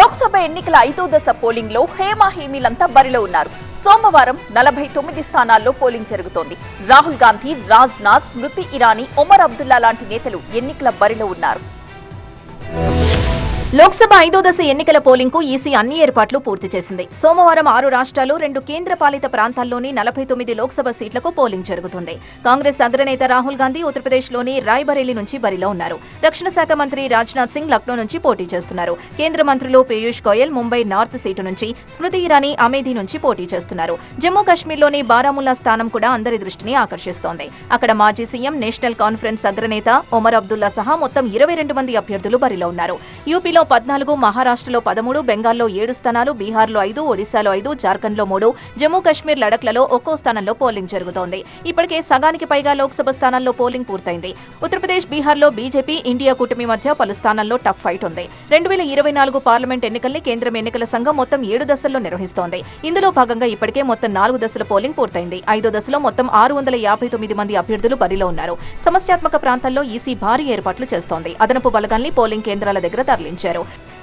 లోక్సభ ఎన్నికల ఐదో దశ పోలింగ్ లో హేమా హేమీలంతా బరిలో ఉన్నారు సోమవారం నలభై తొమ్మిది స్థానాల్లో పోలింగ్ జరుగుతోంది రాహుల్ గాంధీ రాజ్నాథ్ స్మృతి ఇరానీ ఒమర్ అబ్దుల్లా లాంటి నేతలు ఎన్నికల బరిలో ఉన్నారు లోక్సభ ఐదో దశ ఎన్నికల పోలింగ్ కు ఈసీ అన్ని ఏర్పాట్లు పూర్తి చేసింది సోమవారం ఆరు రాష్ట్రాలు రెండు కేంద్ర పాలిత ప్రాంతాల్లోని నలభై తొమ్మిది లోక్సభ సీట్లకు పోలింగ్ జరుగుతుంది కాంగ్రెస్ అగ్రనేత రాహుల్ గాంధీ ఉత్తరప్రదేశ్లోని రాయ్బరేలీ నుంచి బరిలో ఉన్నారు రక్షణ శాఖ మంత్రి రాజ్నాథ్ సింగ్ లక్నో నుంచి పోటీ చేస్తున్నారు కేంద్ర మంత్రులు పీయూష్ గోయల్ ముంబై నార్త్ సీటు నుంచి స్మృతి ఇరానీ అమేధీ నుంచి పోటీ చేస్తున్నారు జమ్మూ కాశ్మీర్లోని బారాముల్లా స్థానం కూడా అందరి దృష్టిని ఆకర్షిస్తోంది అక్కడ మాజీ సీఎం నేషనల్ కాన్ఫరెన్స్ అగ్రనేత ఒమర్ అబ్దుల్లా సహా మొత్తం ఇరవై రెండు మంది అభ్యర్థులు బరిలో ఉన్నారు యూపీలో పద్నాలుగు మహారాష్ట్రలో పదమూడు బెంగాల్లో ఏడు స్థానాలు బీహార్లో ఐదు ఒడిశాలో ఐదు జార్ఖండ్లో మూడు జమ్మూ కశ్మీర్ లడఖ్లలో ఒక్కో స్థానంలో పోలింగ్ జరుగుతోంది ఇప్పటికే సగానికి పైగా లోక్సభ స్థానాల్లో పోలింగ్ పూర్తయింది ఉత్తరప్రదేశ్ బీహార్లో బీజేపీ ఇండియా కూటమి మధ్య పలు స్థానాల్లో టఫ్ ఫైట్ ఉంది రెండు వేల ఇరవై నాలుగు పార్లమెంట్ ఎన్నికల్ని కేంద్రం ఎన్నికల సంఘం మొత్తం ఏడు దశల్లో నిర్వహిస్తోంది ఇందులో భాగంగా ఇప్పటికే మొత్తం నాలుగు దశల పోలింగ్ పూర్తయింది ఐదో దశలో మొత్తం ఆరు వందల యాభై తొమ్మిది మంది అభ్యర్థులు బరిలో ఉన్నారు సమస్యాత్మక ప్రాంతాల్లో ఈసీ భారీ ఏర్పాట్లు చేస్తోంది అదనపు బలగాల్ని పోలింగ్ కేంద్రాల దగ్గర తరలించారు